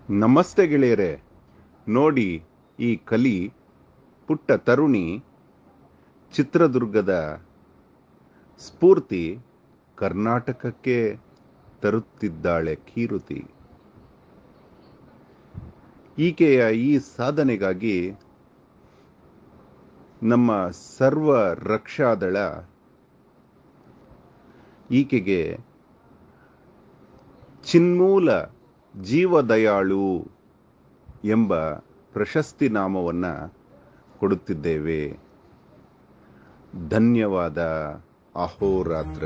ನಮಸ್ತೆ ಗೆಳೆಯರೆ ನೋಡಿ ಈ ಕಲಿ ಪುಟ್ಟ ತರುಣಿ ಚಿತ್ರದುರ್ಗದ ಸ್ಫೂರ್ತಿ ಕರ್ನಾಟಕಕ್ಕೆ ತರುತ್ತಿದ್ದಾಳೆ ಕೀರುತಿ ಈಕೆಯ ಈ ಸಾಧನೆಗಾಗಿ ನಮ್ಮ ಸರ್ವ ರಕ್ಷಾದಳ ಈಕೆಗೆ ಚಿನ್ಮೂಲ ಜೀವದಯಾಳು ಎಂಬ ಪ್ರಶಸ್ತಿ ನಾಮವನ್ನು ಕೊಡುತ್ತಿದ್ದೇವೆ ಧನ್ಯವಾದ ಅಹೋರಾತ್ರ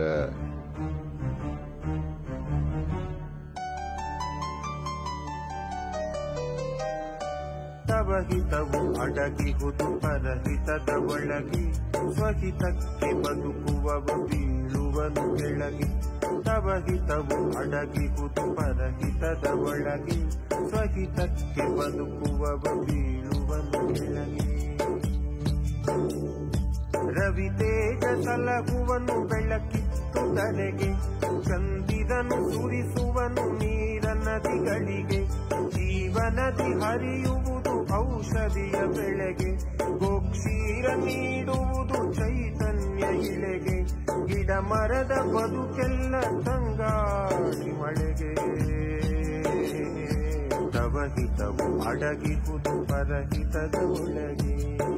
ತವ ಹಿತವು ಅಡಗಿಹುದು ಪರಹಿತದ ಒಳಗೆ ಸ್ವಹಿತಕ್ಕೆ ಬದುಕುವವ ಬೀಳುವನು ಕೆಳಗೆ ತವ ಹಿತವು ಅಡಗಿಹುದು ಪರಹಿತದ ಒಳಗೆ ಸ್ವಹಿತಕ್ಕೆ ಬದುಕುವವ ಬೀಳುವನು ಕೆಳಗೆ ರವಿ ತೇಜ ಸಲಹುವನು ಬೆಳಕಿತ್ತು ತಲೆಗೆ ಚಂದಿರನು ಸುರಿಸುವನು ನೀರ ನದಿಗಳಿಗೆ ಜೀವನದಿ ಹರಿಯುವುದು ಔಷಧಿಯ ಬೆಳೆಗೆ ಗೋಕ್ಷೀರ ನೀಡುವುದು ಚೈತನ್ಯ ಇಳೆಗೆ ಗಿಡ ಮರದ ಬದುಕೆಲ್ಲ ತಂಗಾಳಿ ಮಳೆಗೆ ತವಹಿತವು ಅಡಗಿಹುದು ಪರಹಿತದ ಒಳಗೆ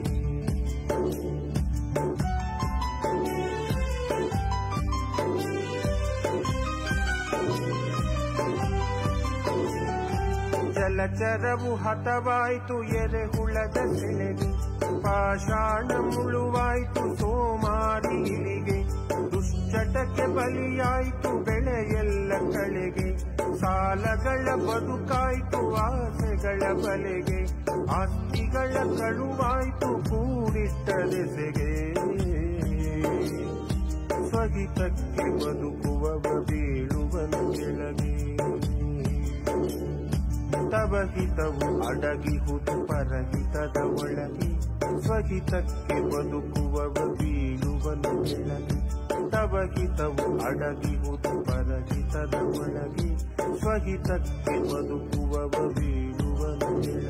ಜಲಚರವು ಹತವಾಯ್ತು ಎರೆಹುಳದ ಸೆಳೆಗೆ ಪಾಷಾಣ ಮುಳುವಾಯ್ತು ಸೋಮಾರಿ ಇಲಿಗೆ ದುಶ್ಚಟಕ್ಕೆ ಬಲಿಯಾಯ್ತು ಬೆಳೆಯೆಲ್ಲ ಕಳೆಗೆ ಸಾಲಗಳ ಬದುಕಾಯ್ತು ಆಸೆಗಳ ಬಲೆಗೆ ಆಸ್ತಿಗಳ ಕಳುವಾಯ್ತು ಕೂಡಿಟ್ಟ ದೆಸೆಗೆ ಸ್ವಹಿತಕ್ಕೆ ಬದುಕುವವ ಬೀಳುವನು ಕೆಳಗೆ ತವ ಹಿತವು ಅಡಗಿಹುದು ಪರಹಿತದ ಒಳಗೆ ಸ್ವಹಿತಕ್ಕೆ ಬದುಕುವವ ಬೀಳುವನು ಕೆಳಗೆ ತವ ಹಿತವು ಅಡಗಿಹುದು ಪರಹಿತದ ಒಳಗೆ ಸ್ವಹಿತಕ್ಕೆ ಬದುಕುವವ ಬೀಳುವನು ಕೆಳಗೆ